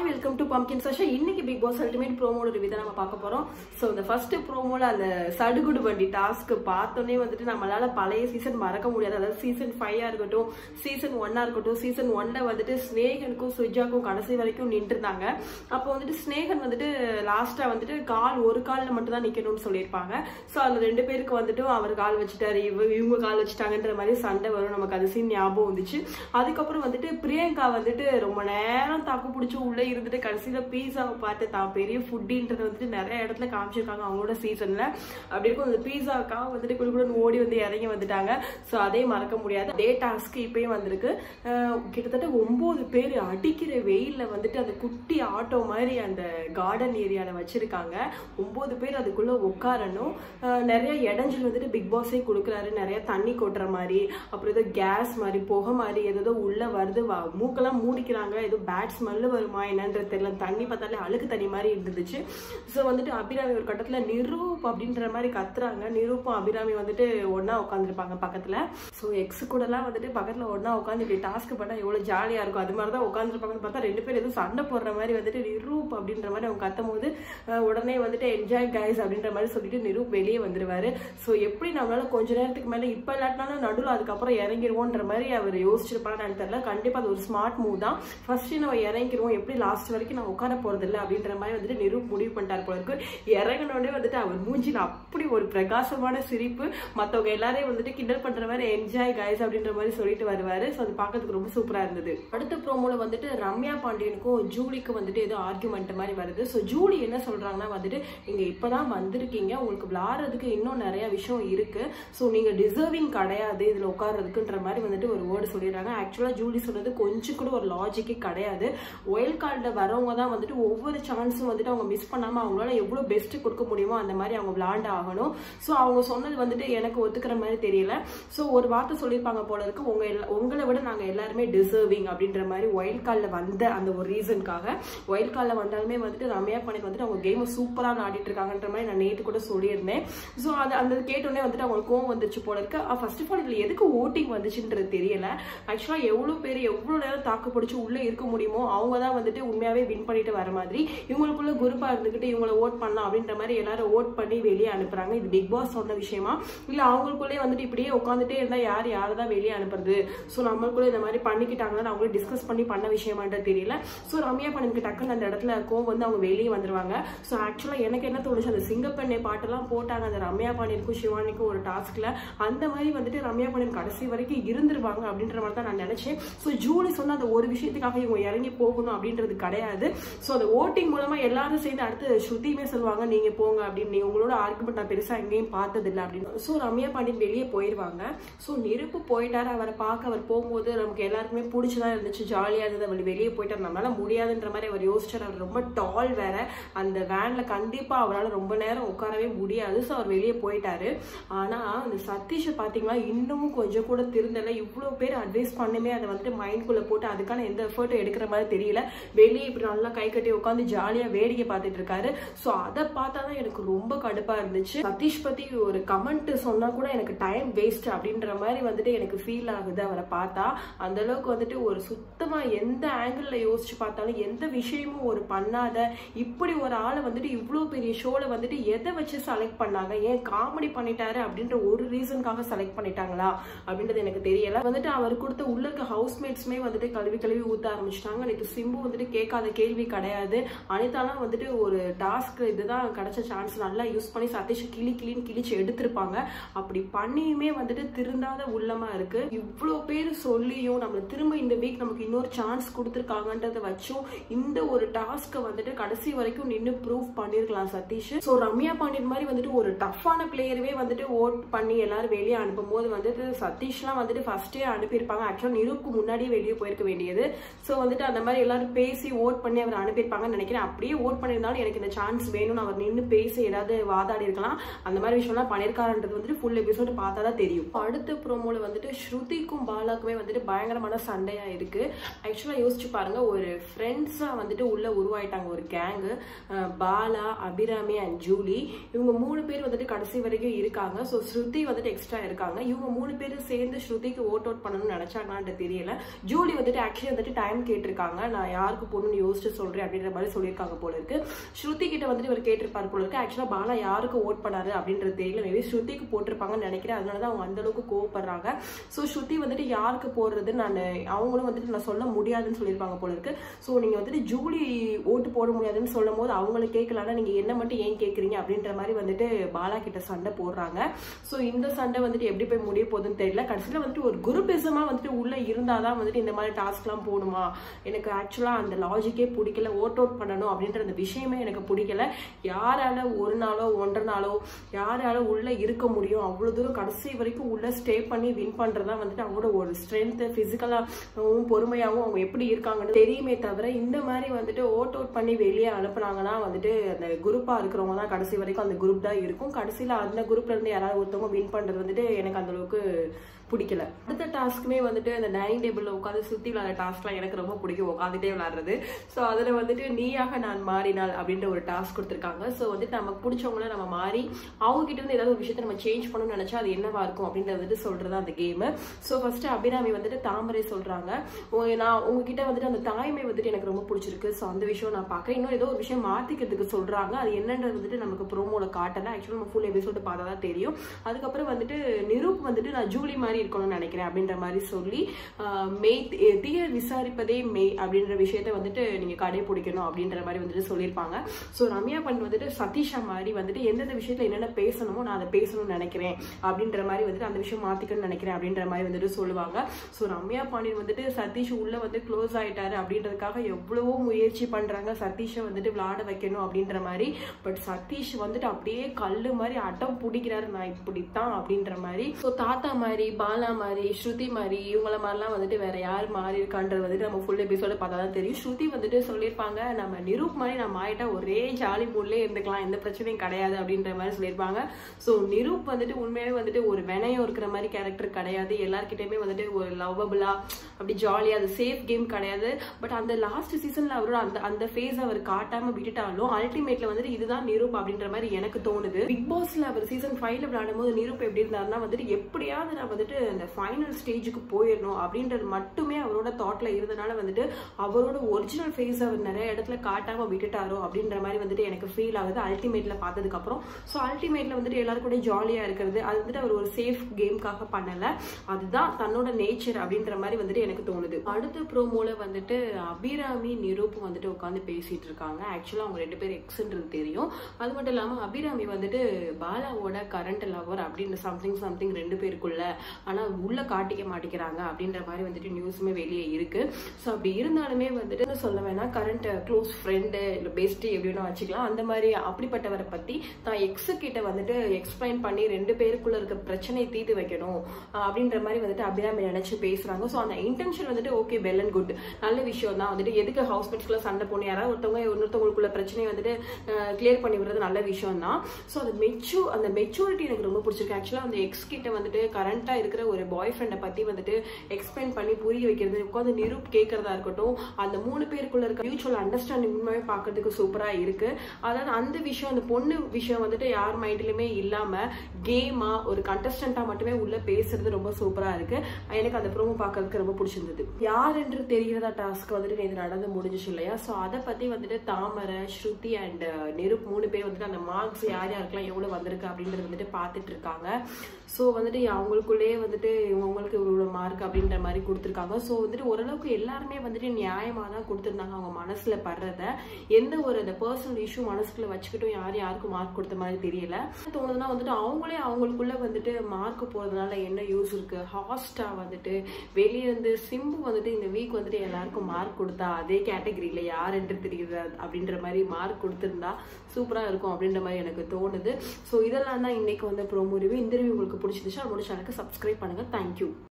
welcome to pumpkin சஷா இன்னைக்கு Bigg Boss ultimate ப்ரோமோட ரிவ்யூ தான் நம்ம பார்க்க போறோம் ஸோ இந்த ஃபர்ஸ்ட் ப்ரோமோல அந்த சடுகுடு வண்டி டாஸ்க் பார்த்தோன்னே வந்துட்டு நம்மளால பழைய சீசன் மறக்க முடியாது அதாவது சீசன் ஃபைவா இருக்கட்டும் சீசன் ஒன்னா இருக்கட்டும் சீசன் ஒன்ல வந்துட்டு ஸ்னேகனுக்கும் சுஜாக்கும் கடைசி வரைக்கும் நின்றுருந்தாங்க அப்போ வந்துட்டு ஸ்னேகன் வந்துட்டு லாஸ்டா வந்துட்டு கால் ஒரு காலில் மட்டும் தான் நிக்கணும்னு சொல்லியிருப்பாங்க ஸோ அதுல ரெண்டு பேருக்கு வந்துட்டு அவர் கால் வச்சுட்டாரு இவ இவங்க கால் வச்சுட்டாங்கன்ற மாதிரி சண்டை வரும் நமக்கு அது சீன் ஞாபகம் வந்துச்சு அதுக்கப்புறம் வந்துட்டு பிரியங்கா வந்துட்டு ரொம்ப நேரம் தாக்கு பிடிச்சி உள்ளே இருந்துட்டு கடைசியில பீஸாவை பார்த்து தான் பெரிய ஃபுட்டின்றத வந்துட்டு நிறைய இடத்துல காமிச்சிருக்காங்க அவங்களோட சீசன்ல அப்படி இருக்கும் அந்த பீஸாக்காக வந்துட்டு குடு குடுன்னு ஓடி வந்து இறங்கி வந்துட்டாங்க ஸோ அதே மறக்க முடியாது டே டாஸ்க்கு இப்பயும் வந்திருக்கு அஹ் கிட்டத்தட்ட ஒன்பது பேர் அடிக்கிற வெயில்ல வந்துட்டு அந்த குட்டி ஆட்டோ மாதிரி அந்த கார்டன் ஏரியால வச்சிருக்காங்க ஒன்பது பேர் அதுக்குள்ள உட்காரணும் அஹ் நிறைய இடைஞ்சல் வந்துட்டு பிக் பாஸே கொடுக்குறாரு நிறைய தண்ணி கொட்டுற மாதிரி அப்புறம் ஏதோ கேஸ் மாதிரி புகை மாதிரி ஏதோ உள்ள வருது வா- மூக்கெல்லாம் மூடிக்கிறாங்க ஏதோ பேட் ஸ்மெல்லு வருமா என்னன்றது தெரியல தண்ணி பார்த்தாலே அழுக்கு தண்ணி மாதிரி இருந்துச்சு ஸோ வந்துட்டு அபிராமி ஒரு கட்டத்துல நிரூப் அப்படின்ற மாதிரி கத்துறாங்க நிரூப்பும் அபிராமி வந்துட்டு ஒண்ணா உட்காந்துருப்பாங்க பக்கத்துல ஸோ எக்ஸ் கூடலாம் வந்துட்டு பக்கத்துல ஒண்ணா உட்காந்து இப்படி டாஸ்க் பண்ணா எவ்வளவு ஜாலியா இருக்கும் அது மாதிரி தான் உட்காந்துருப்பாங்கன்னு பார்த்தா ரெண்டு பேரும் எதுவும் சண்டை போடுற மாதிரி வந்துட்டு நிரூப் அப்படின்ற மாதிரி அவங்க கத்தும் போது அஹ், உடனே வந்துட்டு என்ஜாய் கைஸ் அப்படின்ற மாதிரி சொல்லிட்டு நிரூப் வெளியே வந்துருவாரு ஸோ எப்படி நம்மளால கொஞ்ச நேரத்துக்கு மேல இப்ப இல்லாட்டினாலும் நடுவில் அதுக்கப்புறம் இறங்கிருவோன்ற மாதிரி அவர் யோசிச்சிருப்பாரு எனக்கு தெரியல கண்டிப்பா அது ஒரு ஸ்மார்ட் மூவ் தான் ஃபர்ஸ்ட் நம்ம இறங்கிருவோம் எப்படி லாஸ்ட் வரைக்கும் நான் உட்கார போறது இல்லை அப்படின்ற மாதிரி வந்துட்டு நிரூப் முடிவு பண்ணிட்டார் போல இருக்கு இறங்கினோடனே வந்துட்டு அவர் மூஞ்சில அப்படி ஒரு பிரகாசமான சிரிப்பு மத்தவங்க எல்லாரையும் வந்துட்டு கிண்டல் பண்ற மாதிரி என்ஜாய் கைஸ் அப்படின்ற மாதிரி சொல்லிட்டு வருவாரு ஸோ அது பார்க்கறதுக்கு ரொம்ப சூப்பரா இருந்தது அடுத்த ப்ரோமோல வந்துட்டு ரம்யா பாண்டியனுக்கும் ஜூலிக்கு வந்துட்டு ஏதோ ஆர்குமெண்ட் மாதிரி வருது ஸோ ஜூலி என்ன சொல்றாங்கன்னா வந்துட்டு நீங்க இப்பதான் வந்திருக்கீங்க உங்களுக்கு விளாடுறதுக்கு இன்னும் நிறைய விஷயம் இருக்கு ஸோ நீங்க டிசர்விங் கிடையாது இதுல உட்கார்றதுக்குன்ற மாதிரி வந்துட்டு ஒரு வேர்டு சொல்லிடுறாங்க ஆக்சுவலா ஜூலி சொன்னது கொஞ்சம் கூட ஒரு லாஜிக்கே கிடையாது ஒயில் கார்டில் வரவங்க தான் வந்துட்டு ஒவ்வொரு சான்ஸும் வந்துட்டு அவங்க மிஸ் பண்ணாம அவங்களால எவ்வளவு பெஸ்ட் கொடுக்க முடியுமோ அந்த மாதிரி அவங்க விளாண்டு ஆகணும் ஸோ அவங்க சொன்னது வந்துட்டு எனக்கு ஒத்துக்கிற மாதிரி தெரியல ஸோ ஒரு வார்த்தை சொல்லியிருப்பாங்க போல இருக்கு உங்க எல்லா- உங்களை விட நாங்க எல்லாருமே டிசர்விங் அப்படின்ற மாதிரி ஒயில் காலில் வந்த அந்த ஒரு ரீசனுக்காக ஒயில் காலில் வந்தாலுமே வந்துட்டு ரம்யா பண்ணிக்கு வந்துட்டு அவங்க கேமை சூப்பராக ஆடிட்டு இருக்காங்கன்ற மாதிரி நான் நேற்று கூட சொல்லியிருந்தேன் ஸோ அது அந்த கேட்டோடனே வந்துட்டு அவங்களுக்கு கோவம் வந்துச்சு போல இருக்கு ஃபர்ஸ்ட் ஆஃப் ஆல் இதில் எதுக்கு ஓட்டிங் வந்துச்சுன்றது தெரியல ஆக்சுவலாக எவ்வளோ பேர் எவ்வளோ நேரம் தாக்கு பிடிச்சி உள்ளே இருக்க முடியுமோ அவங்க தான் வந்துட்டு உண்மையாகவே வின் பண்ணிட்டு வர மாதிரி இவங்களுக்குள்ள குரூப்பாக இருந்துக்கிட்டு இவங்கள ஓட் பண்ணலாம் அப்படின்ற மாதிரி எல்லாரும் ஓட் பண்ணி வெளியே அனுப்புறாங்க இது பிக் பாஸ் சொன்ன விஷயமா இல்லை அவங்களுக்குள்ளே வந்துட்டு இப்படியே உட்காந்துட்டே இருந்தால் யார் யாரை தான் வெளியே அனுப்புறது ஸோ நம்மளுக்குள்ள இந்த மாதிரி பண்ணிக்கிட்டாங்கன்னு அவங்களே டிஸ்கஸ் பண்ணி பண்ண விஷயமான்றது தெரியல ஸோ ரம்யா பண்ணிக்கு டக்குன்னு அந்த இடத்துல கோவம் வந்து அவங்க வெளியே வந்துருவாங்க ஸோ ஆக்சுவலாக எனக்கு என்ன தோணுச்சு அந்த சிங்கப்பெண்ணை பாட்டெல்லாம் போட்டாங்க அந்த ரம்யா பாண்டியனுக்கும் சிவானிக்கும் ஒரு டாஸ்க்ல அந்த மாதிரி வந்துட்டு ரம்யா பாண்டியன் கடைசி வரைக்கும் இருந்துருவாங்க அப்படின்ற மாதிரி தான் நான் நினைச்சேன் ஸோ ஜூலி சொன்ன அந்த ஒரு விஷயத்துக்காக இவங்க இறங்கி போகணும் அப்படின்றது கிடையாது ஸோ அந்த ஓட்டிங் மூலமா எல்லாரும் சேர்ந்து அடுத்து ஸ்ருதியுமே சொல்லுவாங்க நீங்க போங்க அப்படின்னு நீங்க உங்களோட ஆர்குமெண்ட் நான் பெருசா எங்கேயும் பார்த்தது இல்லை அப்படின்னு ஸோ ரம்யா பாண்டியன் வெளியே போயிடுவாங்க ஸோ நெருப்பு போயிட்டாரு அவரை பார்க்க அவர் போகும்போது நமக்கு எல்லாருக்குமே பிடிச்சதா இருந்துச்சு ஜாலியா இருந்தது அவர் வெளியே போயிட்டார் நம்மளால முடியாதுன்ற மாதிரி அவர் யோசிச்சார் அவர் ரொம்ப டால் வேற அந்த வேன்ல கண்டிப்பா அவரால் ரொம்ப நேரம் உட்காரவே முடியாது ஸோ அவர் வெளியே போயிட்டாரு ஆனா அந்த சதீஷை பாத்தீங்களா இன்னமும் கொஞ்சம் கூட திருந்தல இவ்வளவு பேர் அட்வைஸ் பண்ணுமே அதை வந்துட்டு மைண்ட்குள்ள போட்டு அதுக்கான எந்த எஃபர்ட்டும் எடுக்கிற மாதிரி தெரியல வெளியே இப்படி நல்லா கை கட்டி உட்காந்து ஜாலியா வேடிக்கை பார்த்துட்டு இருக்காரு ஸோ அதை பார்த்தா தான் எனக்கு ரொம்ப கடுப்பா இருந்துச்சு சதீஷ் பத்தி ஒரு கமெண்ட் சொன்னா கூட எனக்கு டைம் வேஸ்ட் அப்படின்ற மாதிரி வந்துட்டு எனக்கு ஃபீல் ஆகுது அவரை பார்த்தா அந்த அளவுக்கு வந்துட்டு ஒரு சுத்தமா எந்த ஆங்கிள் யோசிச்சு பார்த்தாலும் எந்த விஷயமும் ஒரு பண்ணாத இப்படி ஒரு ஆளை வந்துட்டு இவ்வளோ பெரிய ஷோல வந்துட்டு எதை வச்சு செலக்ட் பண்ணாங்க ஏன் காமெடி பண்ணிட்டாரு அப்படின்ற ஒரு ரீசனுக்காக செலக்ட் பண்ணிட்டாங்களா அப்படின்றது எனக்கு தெரியல வந்துட்டு அவர் கொடுத்த உள்ள இருக்க ஹவுஸ்மேட்ஸுமே வந்துட்டு கழுவி கழுவி ஊத்த ஆரம்பிச்சிட்டாங்க நேற்று சிம்பு வந்துட்டு கேட்காத கேள்வி கிடையாது அனிதாலாம் வந்துட்டு ஒரு டாஸ்க் இதுதான் கிடைச்ச சான்ஸ் நல்லா யூஸ் பண்ணி சதீஷ் கிளி கிளின்னு கிழிச்சு எடுத்திருப்பாங்க அப்படி பண்ணியுமே வந்துட்டு திருந்தாத உள்ளமா இருக்கு இவ்வளோ பேர் சொல்லியும் நம்ம திரும்ப இந்த வீக் நமக்கு இன்னொரு சான்ஸ் கொடுத்துருக்காங்கன்றத வச்சும் இந்த ஒரு டாஸ்க்கை வந்துட்டு கடைசி வரைக்கும் நின்று ப்ரூவ் பண்ணிருக்கலாம் சதீஷ் ஸோ ரம்யா பாண்டியன் மாதிரி வந்துட்டு ஒரு டஃப்பான பிளேயரவே வந்துட்டு ஓட் பண்ணி எல்லாரும் வெளியே அனுப்பும் போது வந்துட்டு சதீஷ்லாம் வந்துட்டு ஃபர்ஸ்டே அனுப்பியிருப்பாங்க ஆக்சுவலாக நிரூப்க்கு முன்னாடியே வெளியே போயிருக்க வேண்டியது ஸோ வந்துட்டு அந்த மாதிரி எல்லாரும் பேசி ஓட் பண்ணி அவர் அனுப்பியிருப்பாங்கன்னு நினைக்கிறேன் அப்படியே ஓட் பண்ணியிருந்தாலும் எனக்கு இந்த சான்ஸ் வேணும்னு அவர் நின்று பேசி ஏதாவது வாதாடி இருக்கலாம் அந்த மாதிரி விஷயம்லாம் பண்ணியிருக்காருன்றது வந்துட்டு ஃபுல் எபிசோடு பார்த்தா தான் தெரியும் அடுத்த ப்ரோமோல வந்துட்டு ஸ்ருதிக்கும் பாலாக்குமே வந்துட்டு பயங்கரமான சண்டையா இருக்கு ஆக்சுவலாக யோசிச்சு பாருங்க ஒரு ஃப்ரெண்ட்ஸா வந்துட்டு உள்ள உருவாயிட்டாங்க ஒரு gang Bala Abirami and Julie இவங்க மூணு பேர் வந்துட்டு கடைசி வரைக்கும் இருக்காங்க ஸோ ஸ்ருதி வந்துட்டு எக்ஸ்ட்ரா இருக்காங்க இவங்க மூணு பேரும் சேர்ந்து ஸ்ருதிக்கு ஓட் அவுட் பண்ணணும்னு நினைச்சாங்களான்ட்டு தெரியல ஜூலி வந்துட்டு ஆக்சுவலி வந்துட்டு டைம் கேட்டிருக்காங்க நான் யாருக்கு போகணும்னு யோசிச்சு சொல்றேன் அப்படின்ற மாதிரி சொல்லியிருக்காங்க போல இருக்கு ஸ்ருதி கிட்ட வந்துட்டு இவர் கேட்டிருப்பார் போல இருக்கு ஆக்சுவலா பாலா யாருக்கு ஓட் பண்ணாரு அப்படின்றது தெரியல மேபி ஸ்ருதிக்கு போட்டிருப்பாங்கன்னு நினைக்கிறேன் அதனால தான் அவங்க அந்த அளவுக்கு கோவப்படுறாங்க ஸோ ஸ்ருதி வந்துட்டு யாருக்கு போடுறது நான் அவங்களும் வந்துட்டு நான் சொல்ல முடியாதுன்னு சொல்லியிருப்பாங்க போல இருக்கு ஸோ நீங்க வந்துட்டு ஜூலி ஓட்டு போட முடியாதுன்னு சொல்லும் போது அவங்களை கேட்கலாம்னா நீங்க என்ன மட்டும் ஏன் கேட்குறீங்க அப்படின்ற மாதிரி வந்துட்டு பாலா கிட்ட சண்டை போடுறாங்க ஸோ இந்த சண்டை வந்துட்டு எப்படி போய் முடிய போகுதுன்னு தெரியல கடைசியில் வந்துட்டு ஒரு குரூப்பிசமா வந்துட்டு உள்ள இருந்தாதான் வந்துட்டு இந்த மாதிரி டாஸ்க்லாம் போகணுமா எனக்கு ஆக்சுவலா அந்த லாஜிக்கே பிடிக்கல ஓட் அவுட் பண்ணணும் அப்படின்ற அந்த விஷயமே எனக்கு பிடிக்கல யாரால ஒரு நாளோ ஒன்றரை நாளோ யாரால உள்ள இருக்க முடியும் அவ்வளவு தூரம் கடைசி வரைக்கும் உள்ள ஸ்டே பண்ணி வின் பண்றதா வந்துட்டு அவங்களோட ஒரு ஸ்ட்ரென்த் பிசிக்கலாகவும் பொறுமையாகவும் அவங்க எப்படி இருக்காங்கன்னு தெரியுமே தவிர இந்த மாதிரி வந்துட்டு ஓட் அவுட் பண்ணி வெளியே அனுப்புனாங்கன்னா வந்துட்டு அந்த குரூப்பா இருக்கிறவங்க தான் கடைசி வரைக்கும் அந்த குரூப் தான் இருக்கும் கடைசியில அந்த குரூப்ல இருந்து யாராவது ஒருத்தவங்க வின் பண்றது வந்துட்டு எனக்கு அந்த அளவுக்கு பிடிக்கல அடுத்த டாஸ்க்குமே வந்துட்டு அந்த டைனிங் டேபிள்ல உட்காந்து சுத்தி விளையாட டாஸ்க்லாம் எனக்கு ரொம்ப பிடிக்கும் உட்காந்துட்டே விளையாடுறது ஸோ அதுல வந்துட்டு நீயாக நான் மாறினால் அப்படின்ற ஒரு டாஸ்க் கொடுத்துருக்காங்க ஸோ வந்துட்டு நமக்கு பிடிச்சவங்கள நம்ம மாறி அவங்க கிட்ட இருந்து ஏதாவது ஒரு விஷயத்தை நம்ம சேஞ்ச் பண்ணணும்னு நினைச்சா அது என்னவா இருக்கும் அப்படின்றது வந்துட்டு சொல்றதா அந்த கேம் ஸோ ஃபர்ஸ்ட் அபிராமி வந்துட்டு தாமரை சொல்றாங்க உங்க- நான் உங்ககிட்ட வந்துட்டு அந்த தாய்மை வந்துட்டு எனக்கு ரொம்ப பிடிச்சிருக்கு ஸோ அந்த விஷயம் நான் பார்க்கறேன் இன்னும் ஏதோ ஒரு விஷயம் மாத்திக்கிறதுக்கு சொல்றாங்க அது என்னன்றது வந்துட்டு நமக்கு ப்ரோமோல காட்டல ஆக்சுவலாக நம்ம ஃபுல் எபிசோடு பார்த்தா தான் தெரியும் அதுக்கப்புறம் வந்துட்டு நிரூப் வந்துட்டு நான் ஜூலி மாதிரி இருக்கணும்னு நினைக்கிறேன் அப்படின்ற மாதிரி சொல்லி ஆஹ், மெய் தி- தீய விசாரிப்பதே மெய் அப்படின்ற விஷயத்த வந்துட்டு நீங்க கடைபிடிக்கணும் அப்படின்ற மாதிரி வந்துட்டு சொல்லியிருப்பாங்க ஸோ ரம்யா பண்ட் வந்துட்டு சதீஷா மாதிரி வந்துட்டு எந்தெந்த விஷயத்துல என்னென்ன பேசணுமோ நான் அதை பேசணும்னு நினைக்கிறேன் அப்படின்ற மாதிரி வந்துட்டு அந்த விஷயம் மாத்திக்கணும்னு நினைக்கிறேன் அப்படின்ற மாதிரி வந்துட்டு சொல்லுவாங்க ஸோ ரம்யா பாண்டியன் வந்துட்டு சதீஷ் உள்ள வந்து க்ளோஸ் ஆயிட்டாரு அப்படின்றதுக்காக எவ்வளவோ முயற்சி பண்றாங்க சதீஷை வந்துட்டு விளையாட வைக்கணும் அப்படின்ற மாதிரி பட் சதீஷ் வந்துட்டு அப்படியே கல்லு மாதிரி அடம் பிடிக்கிறாரு நான் இப்படித்தான் அப்படின்ற மாதிரி ஸோ தாத்தா மாதிரி பாலா மாதிரி ஸ்ருதி மாதிரி இவங்கள மாதிரிலாம் வந்துட்டு வேற யார் மாறி இருக்கான்றது வந்துட்டு நம்ம ஃபுல் எபிசோட பார்த்தா தான் தெரியும் ஸ்ருதி வந்துட்டு சொல்லியிருப்பாங்க நம்ம நிரூப் மாதிரி நம்ம ஆயிட்டா ஒரே ஜாலி மூட்லேயே இருந்துக்கலாம் எந்த பிரச்சனையும் கிடையாது அப்படின்ற மாதிரி சொல்லியிருப்பாங்க ஸோ நிரூப் வந்துட்டு உண்மையாவே வந்துட்டு ஒரு வினயம் இருக்கிற மாதிரி கேரக்டர் கிடையாது எல்லார்கிட்டயுமே வந்துட்டு ஒரு லவ்வபிளா அப்படி ஜாலியா அது சேஃப் கேம் கிடையாது பட் அந்த லாஸ்ட் சீசன்ல அவரோட அந்த அந்த ஃபேஸ் அவர் காட்டாம விட்டுட்டாலும் அல்டிமேட்ல வந்துட்டு இதுதான் நிரூப் அப்படின்ற மாதிரி எனக்கு தோணுது பிக் பாஸ்ல அவர் சீசன் ஃபைவ்ல விளையாடும் போது நிரூப் எப்படி இருந்தாருன்னா வந்துட்டு எப்படியாவது நான் வந்துட்டு அந்த ஃபைனல் ஸ்டேஜுக்கு போயிடணும் அப்படின்றது மட்டுமே அவரோட தாட்ல இருந்தனால வந்துட்டு அவரோட ஒரிஜினல் ஃபேஸ் அவர் நிறைய இடத்துல காட்டாம விட்டுட்டாரோ அப்படின்ற மாதிரி வந்துட்டு எனக்கு ஃபீல் ஆகுது அல்டிமேட்ல பார்த்ததுக்கு அப்புறம் ஸோ அல்டிமேட்ல வந்துட்டு எல்லாரும் கூட ஜாலியா இருக்கிறது அது வந்துட்டு அவர் ஒரு சேஃப் கேம்காக பண்ணல அதுதான் தன்னோட நேச்சர் அப்படின்ற மாதிரி வந்துட்டு எனக்கு தோணுது அடுத்த ப்ரோமோல வந்துட்டு அபிராமி நிரூப் வந்துட்டு உட்காந்து பேசிட்டு இருக்காங்க ஆக்சுவலா அவங்க ரெண்டு பேரும் எக்ஸ்ன்றது தெரியும் அது மட்டும் இல்லாம அபிராமி வந்துட்டு பாலாவோட கரண்ட் லவர் அப்படின்னு சம்திங் சம்திங் ரெண்டு பேருக்குள்ள ஆனா உள்ள காட்டிக்க மாட்டேங்கிறாங்க அப்படின்ற மாதிரி வந்துட்டு நியூஸுமே வெளியே இருக்கு ஸோ அப்படி இருந்தாலுமே வந்துட்டு சொல்ல வேணாம் கரண்ட் க்ளோஸ் ஃப்ரெண்டு இல்லை பெஸ்ட் எப்படின்னு வச்சுக்கலாம் அந்த மாதிரி அப்படிப்பட்டவரை பத்தி தான் எக்ஸு கிட்ட வந்துட்டு எக்ஸ்பிளைன் பண்ணி ரெண்டு பேருக்குள்ள இருக்க பிரச்சனையை தீர்த்து வைக்கணும் ஆஹ் அப்படின்ற மாதிரி வந்துட்டு அபிராமி நினைச்சு பேசுறாங்க ஸோ அந்த இன்டென்ஷன் வந்துட்டு ஓகே வெல் அண்ட் குட் நல்ல விஷயம் தான் வந்துட்டு எதுக்கு ஹவுஸ் மேட்ஸ்க்குள்ள சண்டை போகணும் யாராவது ஒருத்தவங்க இன்னொருத்தவங்களுக்குள்ள பிரச்சனையை வந்துட்டு கிளியர் பண்ணி விடுறது நல்ல விஷயம் தான் ஸோ அந்த மெச்சூ அந்த மெச்சூரிட்டி எனக்கு ரொம்ப பிடிச்சிருக்கு ஆக்சுவலாக அந்த எக்ஸ் கிட்ட வந்துட்டு கரண்டா இருக்கிற ஒரு பாய் ஃப்ரெண்டை பத்தி வந்துட்டு எக்ஸ்பிளைன் பண்ணி புரிய வைக்கிறது உட்காந்து நிரூப் கேட்கறதா இருக்கட்டும் அந்த மூணு பேருக்குள்ள இருக்க மியூச்சுவல் அண்டர்ஸ்டாண்டிங் உண்மையாவே பார்க்கறதுக்கு சூப்பரா இருக்கு அதாவது அந்த விஷயம் அந்த பொண்ணு விஷயம் வந்துட்டு யார் மைண்ட்லயுமே இல்லாம கேமா ஒரு கண்டஸ்டண்டா மட்டுமே உள்ள பேசுறது ரொம்ப சூப்பரா இருக்கு எனக்கு அந்த ப்ரோமோ பார்க்கறதுக்கு ரொம்ப பிடிச்சிருந்தது யார் என்று தெரிகிறதா டாஸ்க் வந்துட்டு நேற்று நடந்து முடிஞ்சிச்சு இல்லையா ஸோ அதை பத்தி வந்துட்டு தாமரை ஸ்ருதி அண்ட் நிருப் மூணு பேர் வந்துட்டு அந்த மார்க்ஸ் யார் யாருக்கெல்லாம் எவ்வளவு வந்திருக்கு அப்படின்றது வந்துட்டு பார்த்துட்டு இருக்காங்க ஸோ வந்துட்டு அவங்களுக்குள்ளேயே வந்துட்டு இவங்களுக்கு இவ்வளோ மார்க் அப்படின்ற மாதிரி கொடுத்துருக்காங்க ஸோ வந்துட்டு ஓரளவுக்கு எல்லாருமே வந்துட்டு நியாயமாக தான் கொடுத்துருந்தாங்க அவங்க மனசுல படுறத எந்த ஒரு அந்த பர்சனல் இஷ்யூ மனசுக்குள்ள வச்சுக்கிட்டும் யார் யாருக்கும் மார்க் கொடுத்த மாதிரி தெரியல தோணுதுன்னா வந்துட்டு அவங்களே அவங்களுக்குள்ள வந்துட்டு மார்க் போறதுனால என்ன யூஸ் இருக்கு ஹாஸ்டா வந்துட்டு வெளியே இருந்து சிம்பு வந்துட்டு இந்த வீக் வந்துட்டு எல்லாருக்கும் மார்க் கொடுத்தா அதே கேட்டகரியில யார் என்று தெரியுது அப்படின்ற மாதிரி மார்க் கொடுத்துருந்தா சூப்பரா இருக்கும் அப்படின்ற மாதிரி எனக்கு தோணுது ஸோ இதெல்லாம் தான் இன்னைக்கு வந்து ப்ரோமோ ரிவ்யூ இந்த ரிவ்யூ உங்களுக்கு பிடிச்சிருந்துச்சு நம்மளோட சேனலுக்கு சப்ஸ்கிரைப் பண்ணுங்க தேங்க்யூ